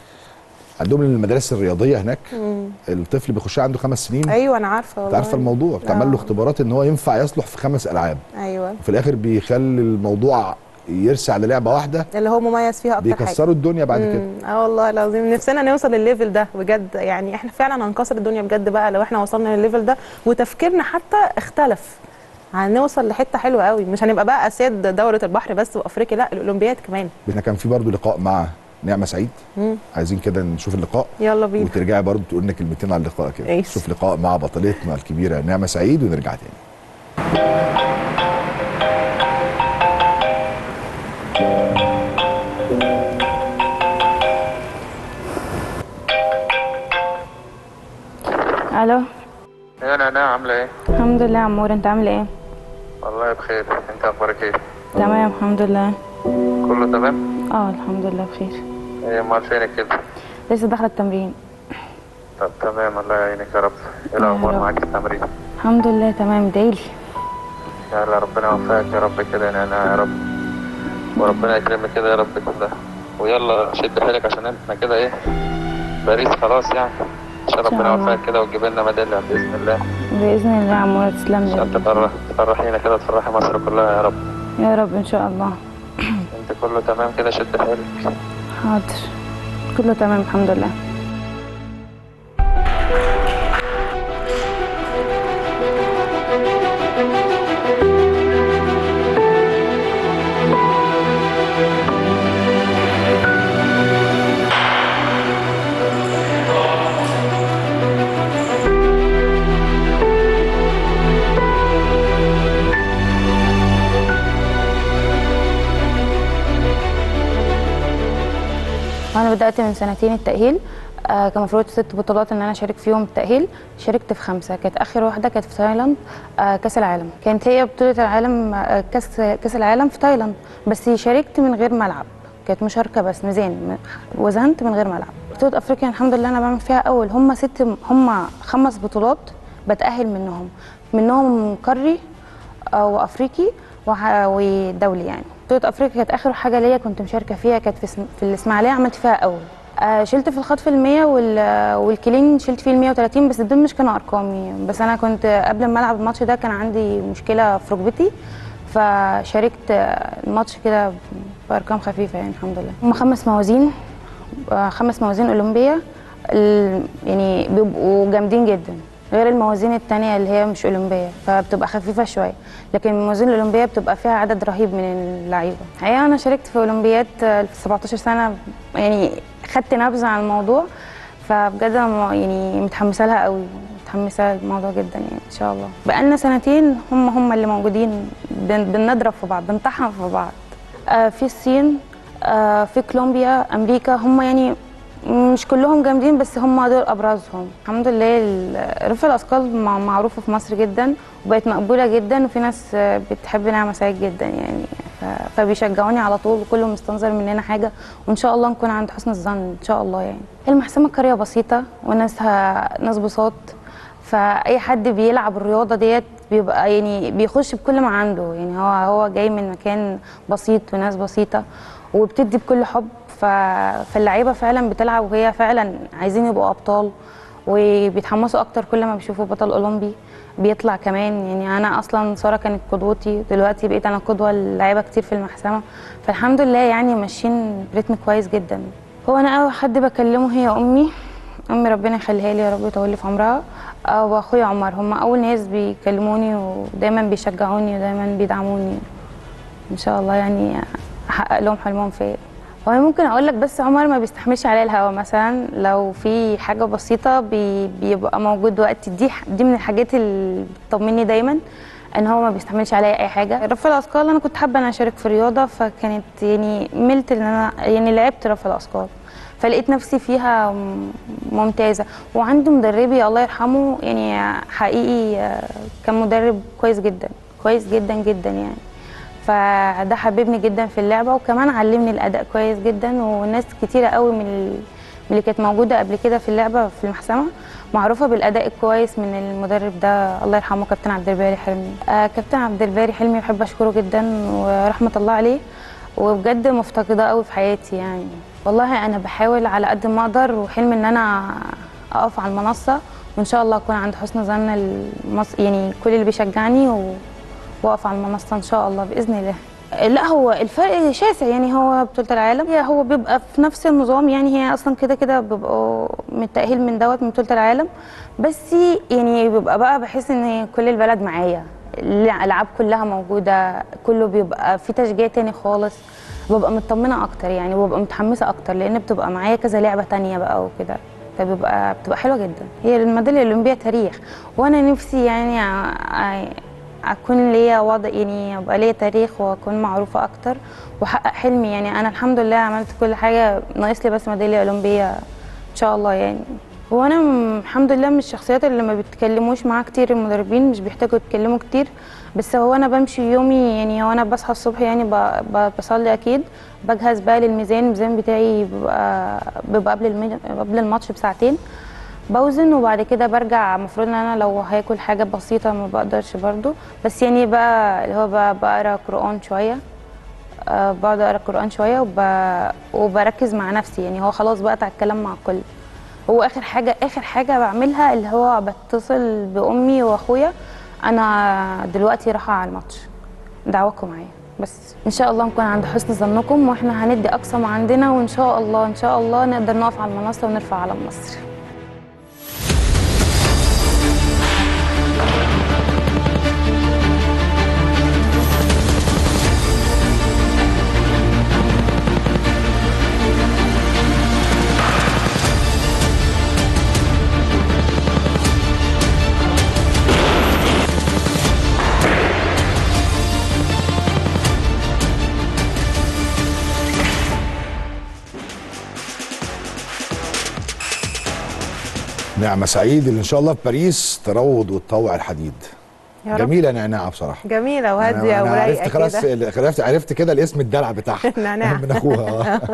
عندهم المدارس الرياضيه هناك مم. الطفل بيخش عنده خمس سنين ايوه انا عارفه انت والله عارفه الموضوع بتعمل له آه. اختبارات ان هو ينفع يصلح في خمس العاب ايوه وفي الاخر بيخلي الموضوع يرسى على لعبه واحده اللي هو مميز فيها اكتر حاجه بيكسروا الدنيا بعد كده مم. اه والله العظيم نفسنا نوصل للليفل ده بجد يعني احنا فعلا هنكسر الدنيا بجد بقى لو احنا وصلنا للليفل ده وتفكيرنا حتى اختلف هنوصل لحته حلوه قوي مش هنبقى بقى اسياد دوره البحر بس وافريقيا لا الاولمبياد كمان احنا كان في برضو لقاء مع نعمه سعيد مم. عايزين كده نشوف اللقاء يلا بينا وترجعي برضو تقول لنا كلمتين على اللقاء كده ماشي. نشوف لقاء مع بطلتنا الكبيره نعمه سعيد ونرجع تاني الو يا نعناع عاملة ايه؟ الحمد لله يا عمور انت عامل ايه والله بخير انت اخبارك ايه؟ تمام الحمد لله كله تمام؟ اه الحمد لله بخير ايه امال فينك كده؟ لسه داخله التمرين طب تمام الله يعينك يا رب ايه الاخبار يا رب. معاك في التمرين؟ الحمد لله تمام ادعيلي يلا ربنا يوفقك يا رب كده يا نعناع يا رب وربنا يكرمك كده يا رب كده ويلا شد حيلك عشان احنا كده ايه باريس خلاص يعني عشان شاء ربنا الله. يوفقك كده وتجيب لنا ميدالية بإذن الله باذن الله يا عمور تسلم عشان لي تفرح تفرحينا كده وتفرحي مصر كلها يا رب يا رب ان شاء الله انت كله تمام كده شد حيلك حاضر كله تمام الحمد لله بدات من سنتين التاهيل آه كان المفروض ست بطولات ان انا اشارك فيهم التاهيل شاركت في خمسه كانت اخر واحده كانت في تايلاند آه كاس العالم كانت هي بطوله العالم آه كاس كاس العالم في تايلاند بس شاركت من غير ملعب كانت مشاركه بس ميزان م- وزنت من غير ملعب بطوله افريقيا الحمد لله انا بعمل فيها اول هم ست هم خمس بطولات بتاهل منهم منهم قاري آه، وافريقي وح- ودولي يعني بطوله افريقيا كانت اخر حاجه ليا كنت مشاركه فيها كانت في, اسم- في الاسماعيليه عملت فيها اول آه، شلت في الخطف ال 100 وال- والكلين شلت فيه ال 130 بس دول مش كانوا ارقامي بس انا كنت قبل ما العب الماتش ده كان عندي مشكله في ركبتي فشاركت آه، الماتش كده بارقام خفيفه يعني الحمد لله هم خمس موازين آه، خمس موازين اولمبيه ال- يعني بيبقوا جامدين جدا غير الموازين التانية اللي هي مش أولمبية فبتبقى خفيفة شوية لكن الموازين الأولمبية بتبقى فيها عدد رهيب من اللعيبة الحقيقة أنا شاركت في أولمبيات آه، في 17 سنة يعني خدت نبذة عن الموضوع فبجد أنا م- يعني متحمسة لها قوي متحمسة للموضوع جدا يعني إن شاء الله بقالنا سنتين هم هم اللي موجودين بن- بنضرب في بعض بنطحن في بعض آه، في الصين آه، في كولومبيا امريكا هم يعني مش كلهم جامدين بس هم دول ابرزهم الحمد لله ال- رفع الاثقال مع- معروفه في مصر جدا وبقت مقبوله جدا وفي ناس آه، بتحب نعمة سعيد جدا يعني ف- فبيشجعوني على طول وكله مستنظر مننا حاجه وان شاء الله نكون عند حسن الظن ان شاء الله يعني المحسمه قريه بسيطه وناسها ناس بساط فاي حد بيلعب الرياضه ديت بيبقى يعني بيخش بكل ما عنده يعني هو هو جاي من مكان بسيط وناس بسيطه وبتدي بكل حب ف... فاللعيبه فعلا بتلعب وهي فعلا عايزين يبقوا ابطال وبيتحمسوا اكتر كل ما بيشوفوا بطل اولمبي بيطلع كمان يعني انا اصلا ساره كانت قدوتي دلوقتي بقيت انا قدوه للعيبه كتير في المحسمه فالحمد لله يعني ماشيين بريتم كويس جدا هو انا اول حد بكلمه هي امي امي ربنا يخليها لي يا رب ويطول لي في عمرها آه، واخويا عمر هم اول ناس بيكلموني ودايما بيشجعوني ودايما بيدعموني ان شاء الله يعني احقق لهم حلمهم فيا هو أنا ممكن اقول لك بس عمر ما بيستحملش عليا الهوا مثلا لو في حاجه بسيطه بي بيبقى موجود وقت دي دي من الحاجات اللي بتطمني دايما ان هو ما بيستحملش عليا اي حاجه رفع الاثقال انا كنت حابه ان أنا اشارك في رياضه فكانت يعني ملت ان انا يعني لعبت رفع الاثقال فلقيت نفسي فيها م- ممتازه وعندي مدربي الله يرحمه يعني حقيقي آه، كان مدرب كويس جدا كويس جدا جدا يعني فده حببني جدا في اللعبه وكمان علمني الاداء كويس جدا وناس كتيره قوي من ال- من اللي كانت موجوده قبل كده في اللعبه في المحسمه معروفه بالاداء الكويس من المدرب ده الله يرحمه كابتن عبد الباري حلمي آه كابتن عبد الباري حلمي بحب اشكره جدا ورحمه الله عليه وبجد مفتقده قوي في حياتي يعني والله انا بحاول على قد ما اقدر وحلمي ان انا اقف على المنصه وان شاء الله اكون عند حسن ظن المص... يعني كل اللي بيشجعني و... واقف على المنصه ان شاء الله باذن الله لا هو الفرق شاسع يعني هو بطولة العالم هي هو بيبقى في نفس النظام يعني هي اصلا كده كده بيبقوا من التأهيل من دوت من بطولة العالم بس يعني بيبقى بقى بحس ان كل البلد معايا الالعاب كلها موجودة كله بيبقى في تشجيع تاني خالص ببقى مطمنة اكتر يعني وببقى متحمسة اكتر لان بتبقى معايا كذا لعبة تانية بقى وكده فبيبقى بتبقى حلوة جدا هي الميدالية الأولمبية تاريخ وانا نفسي يعني ع- اكون ليا وضع يعني ابقى ليا تاريخ واكون معروفه اكتر واحقق حلمي يعني انا الحمد لله عملت كل حاجه ناقص لي بس ميداليه اولمبيه ان شاء الله يعني وانا م- الحمد لله من الشخصيات اللي ما بيتكلموش معاها كتير المدربين مش بيحتاجوا يتكلموا كتير بس هو انا بمشي يومي يعني وانا بصحى الصبح يعني ب- ب- بصلي اكيد بجهز بقى للميزان الميزان بتاعي بيبقى بيبقى قبل المي- قبل الماتش بساعتين بوزن وبعد كده برجع المفروض ان انا لو هاكل حاجه بسيطه ما بقدرش برضو بس يعني بقى اللي هو بقى بقرا قران شويه أه بقعد اقرا قران شويه وب... وبركز مع نفسي يعني هو خلاص بقطع الكلام مع الكل هو اخر حاجه اخر حاجه بعملها اللي هو بتصل بامي واخويا انا دلوقتي رايحه على الماتش دعواكم معايا بس ان شاء الله نكون عند حسن ظنكم واحنا هندي اقصى ما عندنا وان شاء الله ان شاء الله نقدر نقف على المنصه ونرفع علم مصر نعمه سعيد اللي ان شاء الله في باريس تروض وتطوع الحديد يا رب جميله نعناعه بصراحه جميله وهاديه أنا- أنا ورايقه عرفت خلاص كده عرفت عرفت كده الاسم الدلع بتاعها نعناع. من اخوها آه.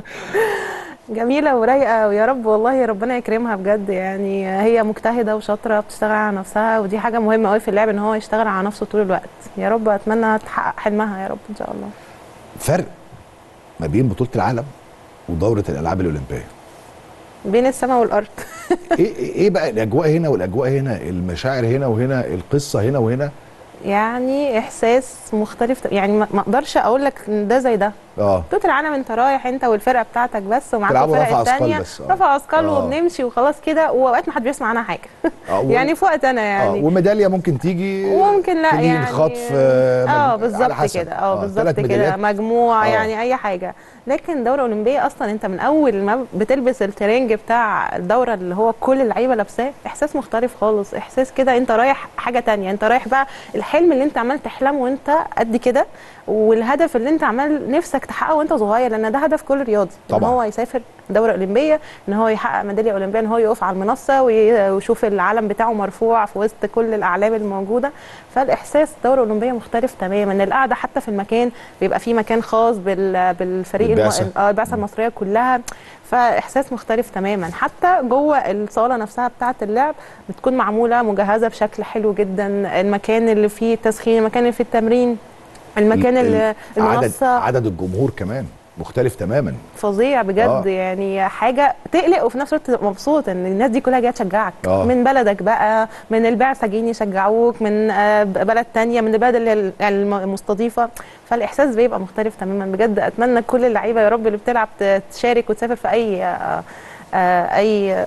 جميله ورايقه ويا رب والله ربنا يكرمها بجد يعني هي مجتهده وشاطره بتشتغل على نفسها ودي حاجه مهمه قوي في اللعب ان هو يشتغل على نفسه طول الوقت يا رب اتمنى تحقق حلمها يا رب ان شاء الله فرق ما بين بطوله العالم ودوره الالعاب الاولمبيه بين السماء والارض ايه ايه بقى الاجواء هنا والاجواء هنا المشاعر هنا وهنا القصه هنا وهنا يعني احساس مختلف يعني ما ما اقدرش اقول لك ان ده زي ده اه بطولة العالم انت رايح انت والفرقه بتاعتك بس ومعاك تلعبوا الفرقه رفع أثقال الثانيه بس، آه. رفع اثقال آه. وبنمشي وخلاص كده واوقات ما حد بيسمع عنها حاجه آه، و- يعني في وقت انا اه يعني وميداليه ممكن تيجي وممكن لا كلين يعني خطف آه، مج- اه على بالظبط حسب. كده اه بالظبط ثلاث كده ميداليات. مجموع آه. يعني اي حاجه لكن دوره اولمبيه اصلا انت من اول ما بتلبس الترنج بتاع الدوره اللي هو كل اللعيبه لابساه احساس مختلف خالص احساس كده انت رايح حاجه تانية انت رايح بقى الحلم اللي انت عمال تحلمه وانت قد كده والهدف اللي انت عمال نفسك تحققه وانت صغير لان ده هدف كل رياضي ان طبعاً. هو يسافر دوره اولمبيه ان هو يحقق ميداليه اولمبيه ان هو يقف على المنصه وي- ويشوف العلم بتاعه مرفوع في وسط كل الاعلام الموجوده فالاحساس دوره اولمبيه مختلف تماما القعده حتى في المكان بيبقى في مكان خاص بال- بالفريق الم- بالبعثة. اه البعثه المصريه كلها فاحساس مختلف تماما حتى جوه الصاله نفسها بتاعه اللعب بتكون معموله مجهزه بشكل حلو جدا المكان اللي فيه التسخين المكان اللي فيه التمرين المكان ال- اللي ال- عدد المنصه عدد الجمهور كمان مختلف تماما فظيع بجد آه. آه. يعني حاجه تقلق وفي نفس الوقت تبقى مبسوط ان الناس دي كلها جايه تشجعك آه. آه. من بلدك بقى من البعثه جايين يشجعوك من آه، بلد تانية من البلد اللي ال- المستضيفه فالاحساس بيبقى مختلف تماما بجد اتمنى كل اللعيبه يا رب اللي بتلعب ت- تشارك وتسافر في اي آه، آه، اي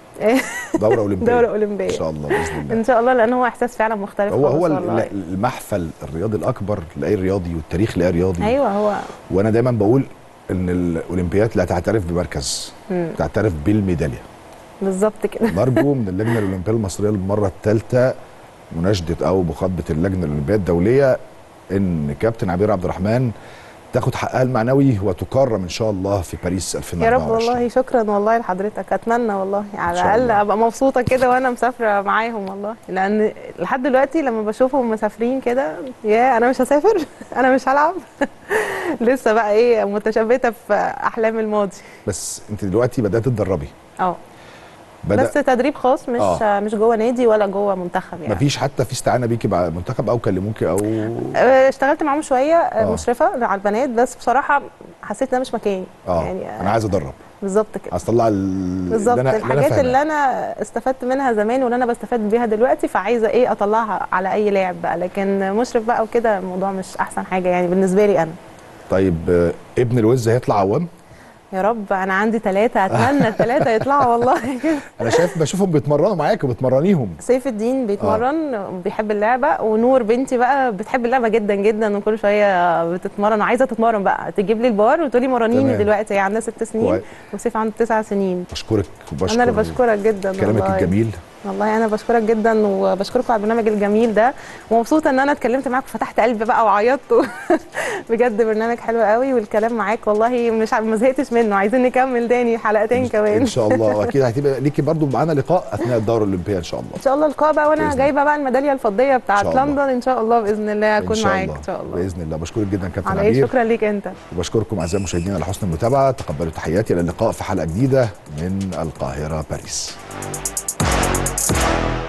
دوره اولمبيه دوره اولمبيه ان شاء الله باذن الله ان شاء الله لان هو احساس فعلا مختلف هو خالص هو والله. ال- المحفل الرياضي الاكبر لاي رياضي والتاريخ لاي رياضي ايوه هو وانا دايما بقول ان الاولمبياد لا تعترف بمركز مم. تعترف بالميداليه بالظبط كده نرجو من اللجنه الاولمبيه المصريه للمره الثالثه مناشده او مخاطبه اللجنه الاولمبيه الدوليه ان كابتن عبير عبد الرحمن تاخد حقها المعنوي وتكرم ان شاء الله في باريس يا 2024 رب والله شكرا والله لحضرتك اتمنى والله على شاء الاقل الله. ابقى مبسوطه كده وانا مسافره معاهم والله لان لحد دلوقتي لما بشوفهم مسافرين كده يا انا مش هسافر انا مش هلعب لسه بقى ايه متشبته في احلام الماضي بس انت دلوقتي بدات تتدربي اه بدا بس تدريب خاص مش آه. آه. مش جوه نادي ولا جوه منتخب يعني مفيش حتى في استعانه بيكي مع المنتخب او كلموكي او آه، اشتغلت معاهم شويه آه. آه. مشرفه على البنات بس بصراحه حسيت ان ده مش مكاني اه يعني انا عايز ادرب بالظبط كده عايز اطلع ال- بالظبط اللي انا الحاجات فاهمه. اللي انا استفدت منها زمان واللي انا بستفاد بيها دلوقتي فعايزه ايه اطلعها على اي لاعب بقى لكن مشرف بقى وكده الموضوع مش احسن حاجه يعني بالنسبه لي انا طيب آه، ابن الوز هيطلع عوام يا رب انا عندي ثلاثه اتمنى الثلاثه يطلعوا والله انا شايف بشوفهم بيتمرنوا معاك وبتمرنيهم سيف الدين بيتمرن بيحب اللعبه ونور بنتي بقى بتحب اللعبه جدا جدا وكل شويه بتتمرن وعايزه تتمرن بقى تجيب لي البار وتقولي مرنيني تمام. دلوقتي هي عندها ست سنين كويس. وسيف عنده تسع سنين بشكرك وبشكر انا اللي بشكرك جدا كلامك والله. الجميل والله انا بشكرك جدا وبشكركم على البرنامج الجميل ده ومبسوطه ان انا اتكلمت معاك وفتحت قلبي بقى وعيطت بجد برنامج حلو قوي والكلام معاك والله مش ع- ما زهقتش منه عايزين نكمل تاني حلقتين كمان ان شاء الله واكيد هتبقى ليكي برضو معانا لقاء اثناء الدوره الاولمبيه ان شاء الله ان شاء الله اللقاء بقى وانا بإذن جايبه بقى الميداليه الفضيه بتاعت إن شاء الله. لندن ان شاء الله باذن الله ان اكون شاء معاك الله ان شاء الله باذن الله بشكرك جدا كابتن على ايه عبير شكرا ليك انت وبشكركم اعزائي المشاهدين على حسن المتابعه تقبلوا تحياتي الى اللقاء في حلقه جديده من القاهره باريس